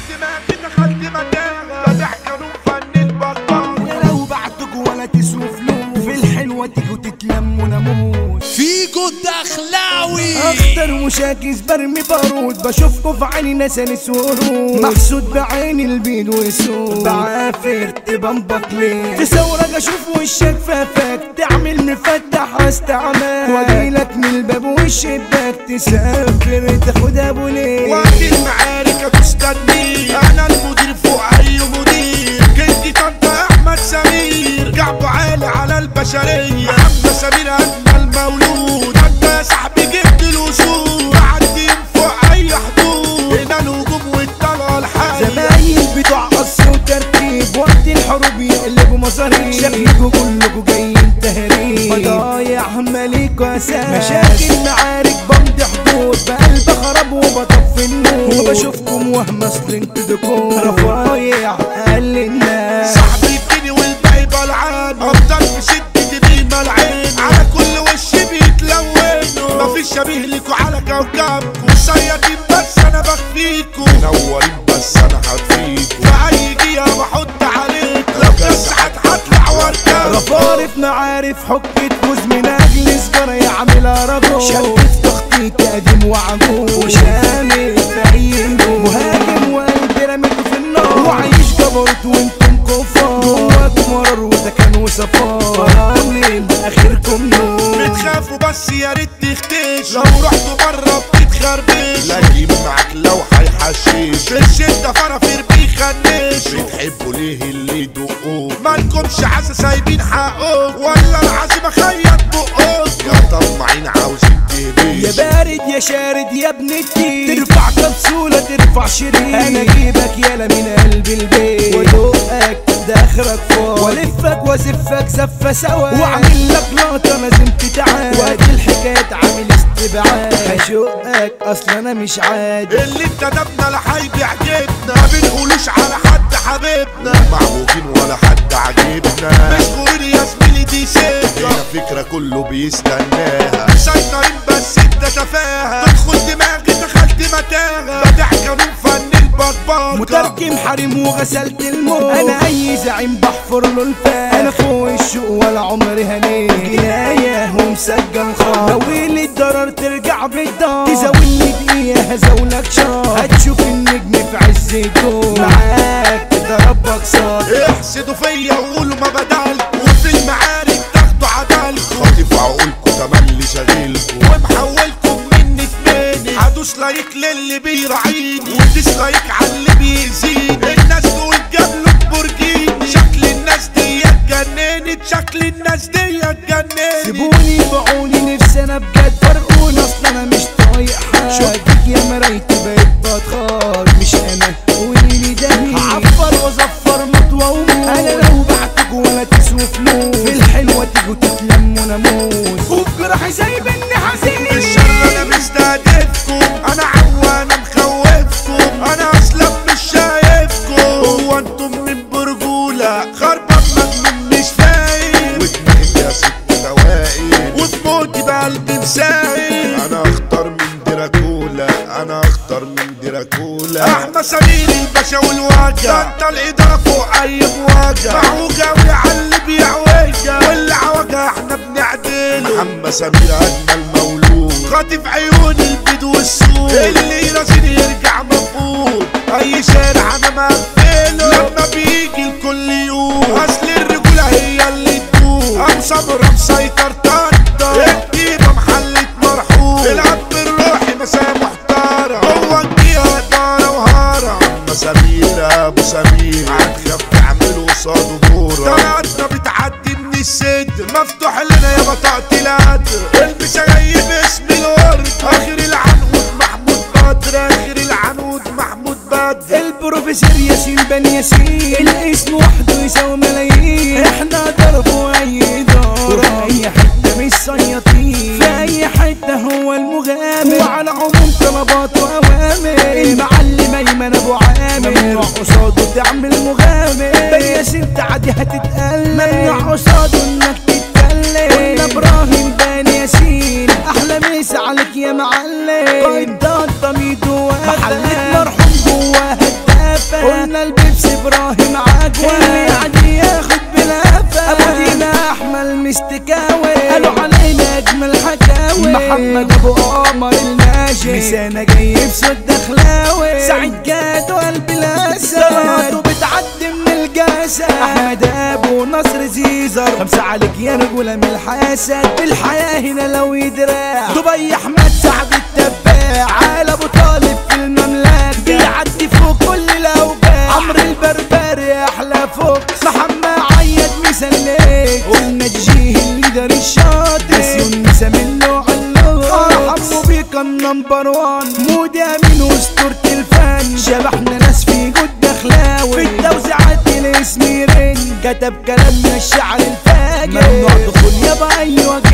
دماغي دخلت متاهة فتح قانون فن البطال لو بعتك ولا تسوى فلوس في الحلوة تيجوا تتلموا ناموس فيجو الدخلاوي اخطر مشاكس برمي بارود بشوفكوا في عيني ناس انس ورود محسود بعيني البيض والسود بعافر تبنبك ليه تصورك اشوف وشك فافك تعمل مفتح واستعمال واجيلك من الباب والشباك تسافر تاخد ابو ليه وقت المعارك هتستني انا المدير فوق اي مدير جدي طنطا احمد سمير كعبه عالي على البشريه محمد سمير اجمل مولود انت يا صاحبي جبت الوصول بعدي فوق اي حدود هنا الهجوم والطلقه الحيه زمايل بتوع قص وترتيب وقت الحروب يقلبوا مصاريف شكلكوا كلكوا جايين تهريب بضايع مليك واساس مشاكل معارك بمضي حدود بقلب خراب وبطفي النور وبشوفكم وهم اصل انتوا ديكور رفايع اقل الناس صاحبي الدنيا والباقي بلعان افضل في شدة بيما العين على كل وش بيتلونوا مفيش شبيه ليكوا على كوكبكوا صيادين بس انا بخفيكوا منورين بس انا هطفيكوا في اي جهة بحط عليكوا لو كسحت هطلع واركب رفارف معارف حكة فوز من اجل سجارة يعملها رجل شد في تخطيط قديم وعجوز وشامل في اي هجوم مهاجم وقلبي رميته في النار وعايش جبروت وانتم كفار جواكم مرار وده كان وصفار فرامل اخركم نور بتخافوا بس يا ريت تختش لو رحتوا بره بتتخربش لكن معاك لو هيحشش في الشدة فرافير بيخنش بتحبوا ليه اللي يدقوك مالكمش عسى سايبين حقوك ولا العزيمة خيط بقوك يا طماعين عاوزين يا تهبيش بارد يا شارد يا ابن التين ترفع كبسولة ترفع شريط انا اجيبك يالا من قلب البيت وادوقك ده اخرك فوق والفك وازفك زفة سوا واعمل لك لقطة لازم تتعاد وادي الحكاية عامل استبعاد هشوقك اصل انا مش عادي اللي انتدبنا لا هيبيع جبنا ما بنقولوش على حد حبيبنا معوجين ولا حد عاجبنا مشغولين يا زميلي دي سكة هنا فكرة كله بيستناها مسيطرين بس انت تفاهة تدخل دماغي دخلت متاهة بدع قانون فن البطباطة مترجم حريم وغسلت الموت انا اي زعيم بحفر له الفاس انا فوق الشوق ولا عمري هنيت جناية ومسجل خاطر لو اللي الضرر ترجع بالدار تزاولني دقيقة هزولك شهر هتشوف النجم في عز الدور معاك ضربك صار احسدوا فيا وقولوا ما بدلكوا وفي المعارك تاخدوا عدالكوا خاطف عقولكوا تملي شغيلكوا ومحولكم مني تماني هدوس لايك للي بيراعيني وديسلايك على اللي بيأذيني الناس دول جابلوا بورجيني شكل الناس دي اتجننت شكل الناس دي اتجننت سيبوني باعوني نفسي انا بجد فرقوني اصل انا مش طايق حد شفتك يا مرايتي بقيت بتخاط مش انا قوليلي ده مين هعفر وازفر مطوى وموت انا لو بعتك ولا تسوى فلوس في الحلوة تيجوا تتلموا ناموس وفي جراحي سايبني حزين الشر انا مستهدفكم انا عوا انا مخوفكم انا اصلا مش شايفكم هو انتم من برجولة خربان مجنون مش فايق ودماغي يا ست نواقي وفي موتي بقلبي مسايق انا اختار من دراكولا انا اختار من دراكولا احنا سمير الباشا والواجع ده انت الاداره فوق اي مواجع معوجة وعلى اللي بيعوجة واللي عوجة احنا بنعدله محمد سمير اجمل مولود خاطف عيون البيض والسود اللي يراسيني يرجع مفقود اي شارع انا مقفله لما بيجي الكل يقول اصل الرجولة هي اللي تدور ام صبر مسيطر طنطا الجيبة محلة مرحوم العب بالروحي مساء محترم جوه الجهة دارة وهارة مسامير ابو سمير هتخاف تعمل قصاده دورة طلعتنا بتعدي من الصدر مفتوح لنا يا بطاقة القدر البس جاي باسم الورد اخر العنقود محمود بدر اخر العنقود محمود بدر البروفيسور ياسين بن ياسين الاسم وحده يساوي ملايين احنا ضرب واي دورة اي حتة مش سياطين في اي حتة هو المغامر وعلى عموم طلبات واوامر المعلم ايمن ابو عامر ممنوع قصاده تعمل مغامر بن ياسين تعدي هتتقلب ممنوع قصاده انك تتكلم قلنا ابراهيم بن ياسين احلى مسا عليك يا معلم قائد ضميد محلة مرحوم جواها الدافع انا جاي بصوت دخلاوي سعيد جاد وقلبي الاسد صلاته بتعدي من الجسد احمد ابو نصر زيزر خمسة عليك يا رجولة من الحسد الحياة هنا لو يدرع دبي احمد سعد التباع على ابو طالب في المملكة بيعدي فوق كل الاوجاع عمرو البربري احلى فوق محمد عيد مسلك قلنا تجيه الليدر الشاطر بس يونس منه علوه حمو بيك النمبر وان مودي امين واسطورة الفن شبحنا ناس في جود دخلاوي في التوزيعات الاسم يرن كتب كلامنا الشعر الفاجر ممنوع دخول يابا اي وجه